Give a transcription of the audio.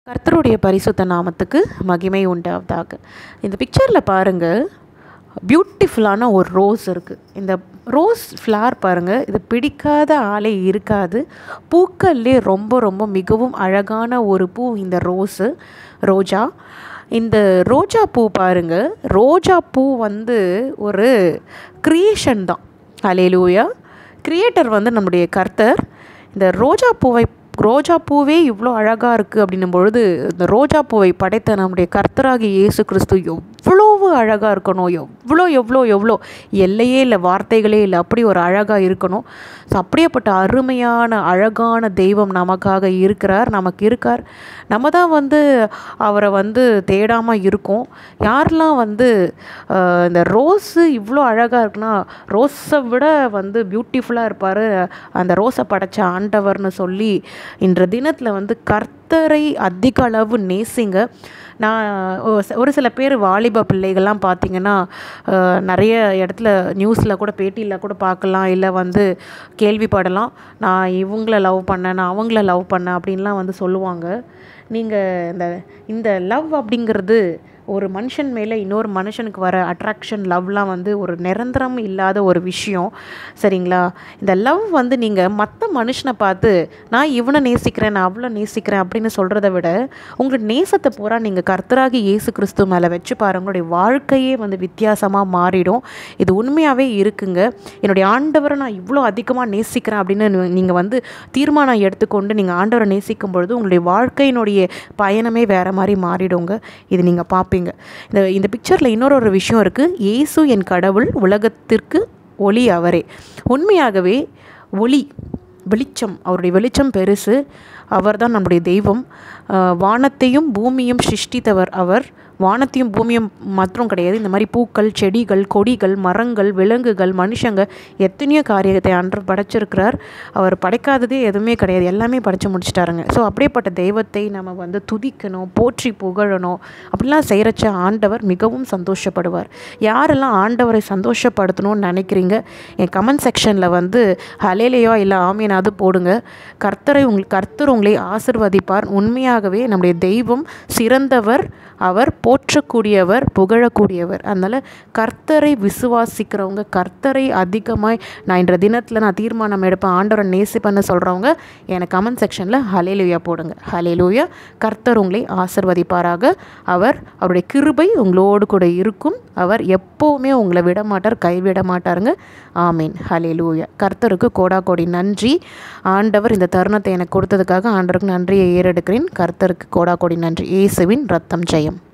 கர்த்தருடைய பரிசுத்த நாமத்துக்கு மகிமை உண்டாவதாக இந்த பிக்சரில் பாருங்கள் பியூட்டிஃபுல்லான ஒரு ரோஸ் இருக்குது இந்த ரோஸ் ஃப்ளார் பாருங்கள் இது பிடிக்காத ஆளே இருக்காது பூக்கள்லே ரொம்ப ரொம்ப மிகவும் அழகான ஒரு பூ இந்த ரோஸு ரோஜா இந்த ரோஜா பூ பாருங்கள் ரோஜா பூ வந்து ஒரு க்ரியேஷன் தான் அலேலூயா கிரியேட்டர் வந்து நம்முடைய கர்த்தர் இந்த ரோஜா பூவை ரோஜா பூவே இவ்வளோ அழகாக இருக்குது அப்படின்னும் பொழுது இந்த ரோஜா பூவை படைத்த நம்முடைய கர்த்தராகி இயேசு கிறிஸ்து எவ்வளவு அழகாக இருக்கணும் எவ்வளோ எவ்வளோ எவ்வளோ எல்லையே இல்லை வார்த்தைகளே இல்லை அப்படி ஒரு அழகாக இருக்கணும் ஸோ அப்படியேப்பட்ட அருமையான அழகான தெய்வம் நமக்காக இருக்கிறார் நமக்கு இருக்கார் நம்ம தான் வந்து அவரை வந்து தேடாமல் இருக்கோம் யாரெல்லாம் வந்து ஆஹ், இந்த ரோஸு இவ்வளோ அழகாக இருக்குன்னா ரோஸை விட வந்து பியூட்டிஃபுல்லாக இருப்பார் அந்த ரோஸை படைச்ச ஆண்டவர்னு சொல்லி இன்ற தினத்தில் வந்து கர்த்தரை அதிக அளவு நேசிங்க நான் ஒ- ச- ஒரு சில பேர் வாலிப பிள்ளைகள்லாம் பார்த்தீங்கன்னா அஹ், நிறைய இடத்துல நியூஸில் கூட பேட்டியில் கூட பார்க்கலாம் இல்லை வந்து கேள்விப்படலாம் நான் இவங்கள லவ் பண்ணேன் நான் அவங்கள லவ் பண்ணேன் அப்படின்லாம் வந்து சொல்லுவாங்க நீங்கள் இந்த இந்த லவ் அப்படிங்கிறது ஒரு மனுஷன் மேலே இன்னொரு மனுஷனுக்கு வர அட்ராக்ஷன் லவ்லாம் வந்து ஒரு நிரந்தரம் இல்லாத ஒரு விஷயம் சரிங்களா இந்த லவ் வந்து நீங்கள் மற்ற மனுஷனை பார்த்து நான் இவனை நேசிக்கிறேன் நான் அவளை நேசிக்கிறேன் அப்படின்னு சொல்கிறத விட உங்களோட நேசத்தை பூரா நீங்கள் கர்த்தராகி இயேசு கிறிஸ்து மேலே வச்சு பாருங்க உங்களுடைய வாழ்க்கையே வந்து வித்தியாசமாக மாறிடும் இது உண்மையாகவே இருக்குங்க என்னுடைய ஆண்டவரை நான் இவ்வளோ அதிகமாக நேசிக்கிறேன் அப்படின்னு நீங்கள் வந்து தீர்மானம் எடுத்துக்கொண்டு நீங்கள் ஆண்டவரை நேசிக்கும் பொழுது உங்களுடைய வாழ்க்கையினுடைய பயணமே வேறு மாதிரி மாறிடுங்க இது நீங்கள் பார்ப்பீங்க இந்த இந்த பிக்சரில் இன்னொரு ஒரு விஷயம் இருக்குது இயேசு என் கடவுள் உலகத்திற்கு ஒளி அவரே உண்மையாகவே ஒளி வெளிச்சம் அவருடைய வெளிச்சம் பெருசு அவர்தான் நம்முடைய தெய்வம் ஆஹ் வானத்தையும் பூமியும் சிருஷ்டித்தவர் அவர் வானத்தையும் பூமியும் மாத்திரம் கிடையாது இந்த மாதிரி பூக்கள் செடிகள் கொடிகள் மரங்கள் விலங்குகள் மனுஷங்க எத்தனையோ காரியத்தை அன்று படைச்சிருக்கிறார் அவர் படைக்காததே எதுவுமே கிடையாது எல்லாமே படைச்சு முடிச்சிட்டாருங்க ஸோ அப்படியேப்பட்ட தெய்வத்தை நம்ம வந்து துதிக்கணும் போற்றி புகழணும் அப்படிலாம் செய்கிறச்ச ஆண்டவர் மிகவும் சந்தோஷப்படுவார் யாரெல்லாம் ஆண்டவரை சந்தோஷப்படுத்தணும்னு நினைக்கிறீங்க என் கமெண்ட் செக்ஷனில் வந்து ஹலேலையோ இல்லை ஆமீனாவது போடுங்க கர்த்தரை உங்கள் கர்த்தர் உங்களை ஆசிர்வதிப்பார் உண்மையாகவே நம்முடைய தெய்வம் சிறந்தவர் அவர் போற்றக்கூடியவர் புகழக்கூடியவர் அதனால் கர்த்தரை விசுவாசிக்கிறவங்க கர்த்தரை அதிகமாக நான் இன்ற தினத்தில் நான் தீர்மானம் எடுப்பேன் ஆண்டவரை நேசிப்பேன்னு சொல்கிறவங்க எனக்கு கமெண்ட் செக்ஷனில் ஹலேலுயா போடுங்க ஹலேலுயா கர்த்தர் உங்களை ஆசிர்வதிப்பாராக அவர் அவருடைய கிருபை உங்களோடு கூட இருக்கும் அவர் எப்போவுமே உங்களை விட மாட்டார் கைவிட மாட்டாருங்க ஆமீன் ஹலேலூயா கர்த்தருக்கு கோடா கோடி நன்றி ஆண்டவர் இந்த தருணத்தை எனக்கு கொடுத்ததுக்காக ஆண்டவருக்கு நன்றியை ஏறெடுக்கிறேன் கர்த்தருக்கு கோடா கோடி நன்றி இயேசுவின் ரத்தம் ஜெயம்